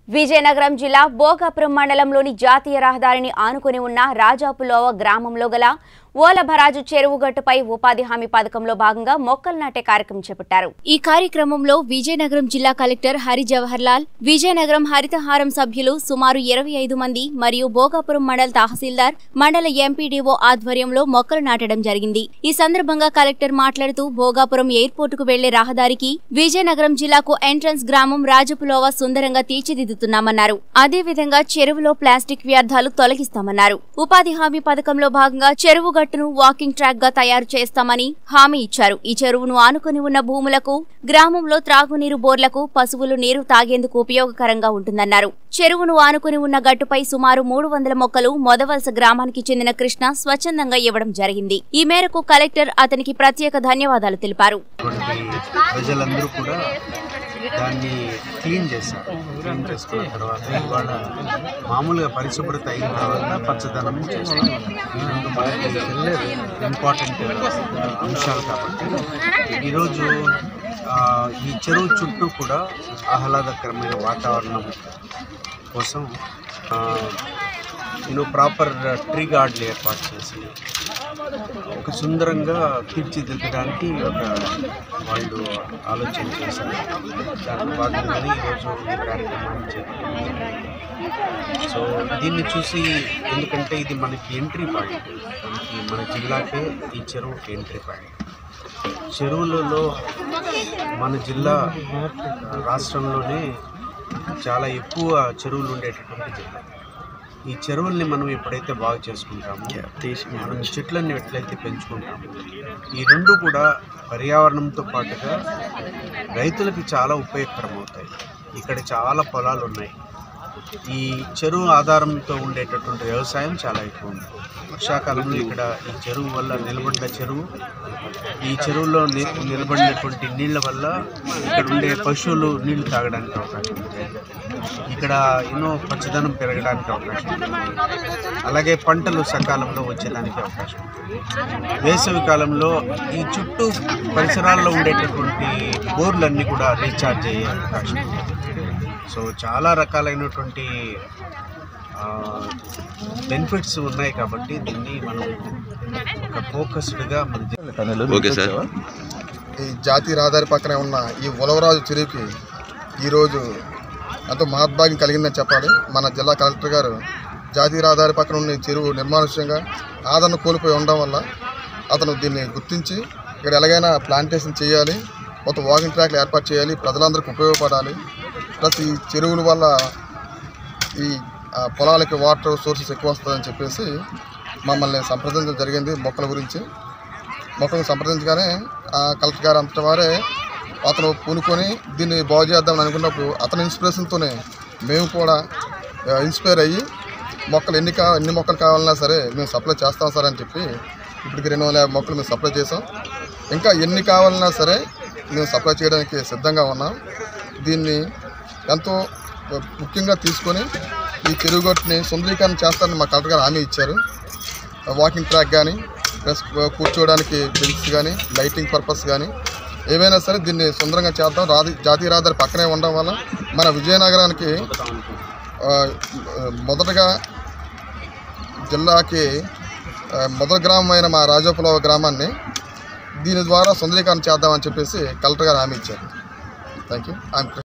విజయనగరం జిల్లా భోగాపురం మండలంలోని జాతీయ రహదారిని ఆనుకుని ఉన్న రాజాపులోవ గ్రామంలో గల ఓలభరాజు చెరువు గట్టుపై ఉపాధి హామీ పథకంలో భాగంగా మొక్కలు నాటే కార్యక్రమం చేపట్టారు ఈ కార్యక్రమంలో విజయనగరం జిల్లా కలెక్టర్ హరి జవహర్ లాల్ విజయనగరం హరితహారం సభ్యులు సుమారు ఇరవై ఐదు మంది మరియు భోగాపురం మండల తహసీల్దార్ మండల ఎంపీడీఓ ఆధ్వర్యంలో మొక్కలు నాటడం జరిగింది ఈ సందర్భంగా కలెక్టర్ మాట్లాడుతూ భోగాపురం ఎయిర్పోర్టుకు వెళ్లే రహదారికి విజయనగరం జిల్లాకు ఎంట్రన్స్ గ్రామం రాజపులోవ సుందరంగా తీర్చిదిద్దుతున్నామన్నారు అదేవిధంగా చెరువులో ప్లాస్టిక్ వ్యర్థాలు తొలగిస్తామన్నారు ఉపాధి హామీ పథకంలో భాగంగా చెరువు గట్టును వాకింగ్ ట్రాక్ గా తయారు చేస్తామని హామీ ఇచ్చారు ఈ చెరువును ఆనుకుని ఉన్న భూములకు గ్రామంలో త్రాగునీరు బోర్లకు పశువులు నీరు తాగేందుకు ఉపయోగకరంగా ఉంటుందన్నారు చెరువును ఆనుకుని ఉన్న గట్టుపై సుమారు మూడు వందల మొక్కలు మొదవలస గ్రామానికి చెందిన కృష్ణ స్వచ్ఛందంగా ఇవ్వడం జరిగింది ఈ మేరకు కలెక్టర్ అతనికి ప్రత్యేక ధన్యవాదాలు తెలిపారు ఉన్నటువంటి ప్రజలందరూ కూడా దాన్ని క్లీన్ చేశారు క్లీన్ చేసుకున్న తర్వాత ఇవాళ మామూలుగా పరిశుభ్రత అయిన తర్వాత పచ్చదనం చేస్తారు ఈ రెండు మనకి ఇంపార్టెంట్ అంశాలు కాబట్టి ఈరోజు ఆ, ఈ చెరువు చుట్టూ కూడా ఆహ్లాదకరమైన వాతావరణం కోసం నేను ప్రాపర్ ట్రీ గార్డులు ఏర్పాటు చేసి ఒక సుందరంగా తీర్చిదిద్దడానికి ఒక వాళ్ళు ఆలోచన చేశారు దాంట్లో భాగంగానే ఈరోజు ఈ కార్యక్రమాన్ని చేపట్టారు సో దీన్ని చూసి ఎందుకంటే ఇది మనకి ఎంట్రీ పాయింట్ మనకి మన జిల్లాకే ఈ చెరువుకి ఎంట్రీ పాయింట్ చెరువులలో మన జిల్లా ఆ, రాష్ట్రంలోనే చాలా ఎక్కువ చెరువులు ఉండేటటువంటి జిల్లా ఈ చెరువుల్ని మనం ఎప్పుడైతే బాగు చేసుకుంటామో మనం చెట్లన్నీ ఎట్లయితే పెంచుకుంటామో ఈ రెండు కూడా పర్యావరణంతో పాటుగా రైతులకి చాలా ఉపయోగకరం అవుతాయి ఇక్కడ చాలా పొలాలు ఉన్నాయి ఈ చెరువు ఆధారంతో ఉండేటటువంటి వ్యవసాయం చాలా ఎక్కువ ఉంది వర్షాకాలంలో ఇక్కడ ఈ చెరువు వల్ల నిలబడ్డ చెరువు ఈ చెరువులో ని- నిలబడినటువంటి నీళ్ళ వల్ల ఇక్కడ ఉండే పశువులు నీళ్లు తాగడానికి అవకాశం ఉంది ఇక్కడ ఎన్నో పచ్చదనం పెరగడానికి అవకాశం ఉంది అలాగే పంటలు సకాలంలో వచ్చేదానికి అవకాశం ఉంది వేసవి కాలంలో ఈ చుట్టూ పరిసరాల్లో ఉండేటటువంటి బోర్లన్నీ కూడా రీఛార్జ్ అయ్యే అవకాశం ఉంది సో చాలా రకాలైనటువంటి బెనిఫిట్స్ ఉన్నాయి కాబట్టి దీన్ని మనం ఒక ఫోకస్డ్గా మన ఓకే సార్ ఈ జాతీయ రహదారి పక్కనే ఉన్న ఈ ఉలవరాజు చెరువుకి ఈరోజు ఎంతో మహద్భాగ్యం కలిగిందని చెప్పాలి మన జిల్లా కలెక్టర్ గారు జాతీయ రహదారి పక్కన ఉన్న ఈ చెరువు నిర్మాణ విషయంగా ఆదరణ కోల్పోయి ఉండడం వల్ల అతను దీన్ని గుర్తించి ఇక్కడ ఎలాగైనా ప్లాంటేషన్ చేయాలి మొత్తం వాకింగ్ ట్రాక్లు ఏర్పాటు చేయాలి ప్రజలందరికీ ఉపయోగపడాలి ప్లస్ ఈ చెరువుల వల్ల ఈ ఆ, పొలాలకి వాటర్ సోర్సెస్ ఎక్కువ వస్తుందని చెప్పేసి మమ్మల్ని సంప్రదించడం జరిగింది మొక్కల గురించి మొక్కలను సంప్రదించగానే ఆ కలెక్టర్ గారు అంతటి వారే అతను పూనుకొని దీన్ని బాగు చేద్దామని అనుకున్నప్పుడు అతని ఇన్స్పిరేషన్తోనే మేము కూడా ఆ, ఇన్స్పైర్ అయ్యి మొక్కలు ఎన్ని కా ఎన్ని మొక్కలు కావాలన్నా సరే మేము సప్లై చేస్తాం సార్ అని చెప్పి ఇప్పటికి రెండు వందల యాభై మొక్కలు మేము సప్లై చేసాం ఇంకా ఎన్ని కావాలన్నా సరే మేము సప్లై చేయడానికి సిద్ధంగా ఉన్నాం దీన్ని ఎంతో ముఖ్యంగా తీసుకొని ఈ చెరువుగట్టుని సుందరీకరణ చేస్తారని మా కలెక్టర్ గారు హామీ ఇచ్చారు వాకింగ్ ట్రాక్ కానీ ప్లస్ కూర్చోవడానికి బెంచ్ కానీ లైటింగ్ పర్పస్ కానీ ఏవైనా సరే దీన్ని సుందరంగా చేద్దాం రాది జాతీయ రహదారి పక్కనే ఉండడం వల్ల మన విజయనగరానికి ఆ, మొదటగా జిల్లాకి ఆ, మొదటి గ్రామం అయిన మా రాజోపులవ గ్రామాన్ని దీని ద్వారా సుందరీకరణ చేద్దామని చెప్పేసి కలెక్టర్ గారు హామీ ఇచ్చారు థ్యాంక్ యూ